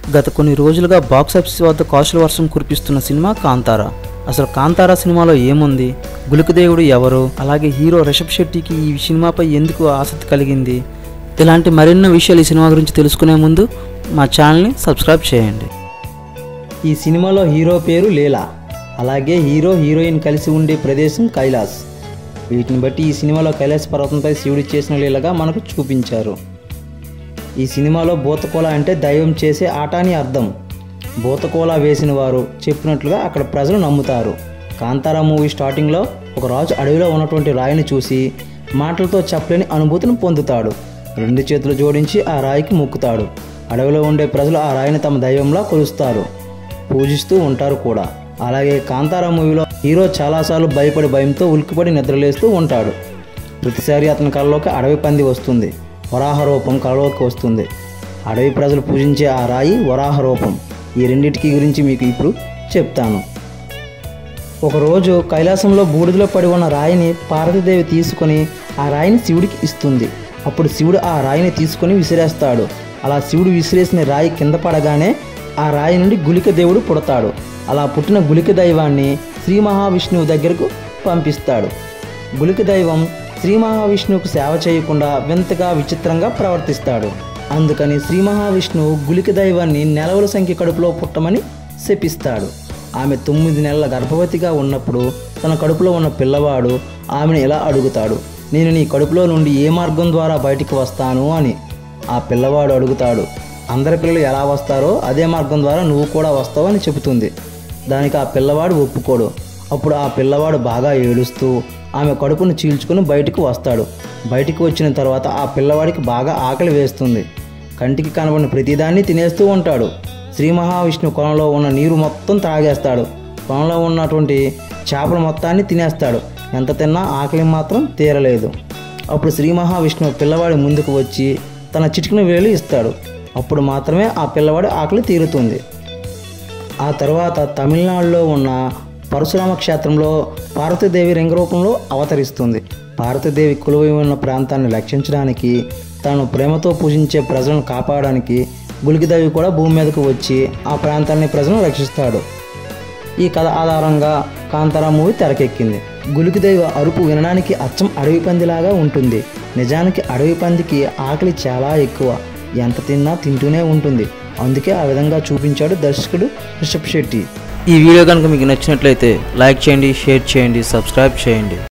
గత కొన్ని రోజులుగా బాక్సాఫీస్ వద్ద కాసుల వర్షం కురిపిస్తున్న సినిమా కాంతారా అసలు కాంతారా సినిమాలో ఏముంది గులుకదేవుడు ఎవరు అలాగే హీరో రిషబ్ శెట్టికి ఈ సినిమాపై ఎందుకు ఆసక్తి కలిగింది ఇలాంటి మరెన్నో విషయాలు ఈ సినిమా గురించి తెలుసుకునే ముందు మా ఛానల్ని సబ్స్క్రైబ్ చేయండి ఈ సినిమాలో హీరో పేరు లీలా అలాగే హీరో హీరోయిన్ కలిసి ఉండే ప్రదేశం కైలాస్ వీటిని బట్టి ఈ సినిమాలో కైలాస పర్వతంపై శివుడు చేసిన లీలగా మనకు చూపించారు ఈ సినిమాలో బూతకోల అంటే దైవం చేసే ఆట అని అర్థం బూతకోల వేసిన వారు చెప్పినట్లుగా అక్కడ ప్రజలు నమ్ముతారు కాంతారా మూవీ స్టార్టింగ్లో ఒక రాజు అడవిలో ఉన్నటువంటి రాయిని చూసి మాటలతో చెప్పలేని అనుభూతిని పొందుతాడు రెండు చేతులు జోడించి ఆ రాయికి మొక్కుతాడు అడవిలో ఉండే ప్రజలు ఆ రాయిని తమ దైవంలా కొలుస్తారు పూజిస్తూ ఉంటారు కూడా అలాగే కాంతారా మూవీలో హీరో చాలాసార్లు భయపడి భయంతో ఉలిక్కిపడి నిద్రలేస్తూ ఉంటాడు ప్రతిసారి అతని కళ్ళలోకి అడవి పంది వస్తుంది వరాహ రూపం కళలోకి వస్తుంది అడవి ప్రజలు పూజించే ఆ రాయి వరాహ రూపం ఈ రెండింటికి గురించి మీకు ఇప్పుడు చెప్తాను ఒకరోజు కైలాసంలో బూడిదలో పడి ఉన్న రాయిని పార్వతీదేవి తీసుకొని ఆ రాయిని శివుడికి ఇస్తుంది అప్పుడు శివుడు ఆ రాయిని తీసుకొని విసిరేస్తాడు అలా శివుడు విసిరేసిన రాయి కింద పడగానే ఆ రాయి నుండి గులిక దేవుడు పుడతాడు అలా పుట్టిన గులిక దైవాన్ని శ్రీ మహావిష్ణువు దగ్గరకు పంపిస్తాడు గులిక దైవం శ్రీ మహావిష్ణువుకు సేవ చేయకుండా వింతగా విచిత్రంగా ప్రవర్తిస్తాడు అందుకని శ్రీ మహావిష్ణువు గులిక దైవాన్ని నెలవుల సంఖ్య కడుపులో పుట్టమని శపిస్తాడు ఆమె తొమ్మిది నెలల గర్భవతిగా ఉన్నప్పుడు తన కడుపులో ఉన్న పిల్లవాడు ఆమెను ఇలా అడుగుతాడు నేను నీ కడుపులో నుండి ఏ మార్గం ద్వారా బయటికి వస్తాను అని ఆ పిల్లవాడు అడుగుతాడు అందరి పిల్లలు ఎలా వస్తారో అదే మార్గం ద్వారా నువ్వు కూడా వస్తావు అని చెబుతుంది దానికి ఆ పిల్లవాడు ఒప్పుకోడు అప్పుడు ఆ పిల్లవాడు బాగా ఏడుస్తూ ఆమె కడుపును చీల్చుకుని బయటకు వస్తాడు బయటికి వచ్చిన తర్వాత ఆ పిల్లవాడికి బాగా ఆకలి వేస్తుంది కంటికి కనబడిన ప్రతిదాన్ని తినేస్తూ ఉంటాడు శ్రీ మహావిష్ణువు కొలంలో ఉన్న నీరు మొత్తం తాగేస్తాడు కొలంలో ఉన్నటువంటి చేపల మొత్తాన్ని తినేస్తాడు ఎంత తిన్నా ఆకలి మాత్రం తీరలేదు అప్పుడు శ్రీ మహావిష్ణువు పిల్లవాడి ముందుకు వచ్చి తన చిటికిన వేలు ఇస్తాడు అప్పుడు మాత్రమే ఆ పిల్లవాడి ఆకలి తీరుతుంది ఆ తర్వాత తమిళనాడులో ఉన్న పరశురామ క్షేత్రంలో పార్వతీదేవి రంగరూపంలో అవతరిస్తుంది పార్వతీదేవి కొలువై ఉన్న ప్రాంతాన్ని రక్షించడానికి తాను ప్రేమతో పూజించే ప్రజలను కాపాడడానికి గులికిదేవి కూడా భూమి మీదకు వచ్చి ఆ ప్రాంతాన్ని ప్రజలను రక్షిస్తాడు ఈ కథ ఆధారంగా కాంతారా మూవీ తెరకెక్కింది గులికిదేవి అరుపు వినడానికి అచ్చం అడవి పందిలాగా ఉంటుంది నిజానికి అడవి పందికి ఆకలి చాలా ఎక్కువ ఎంత తిన్నా తింటూనే ఉంటుంది అందుకే ఆ విధంగా చూపించాడు దర్శకుడు రిషబ్ శెట్టి ఈ వీడియో కనుక మీకు నచ్చినట్లయితే లైక్ చేయండి షేర్ చేయండి సబ్స్క్రైబ్ చేయండి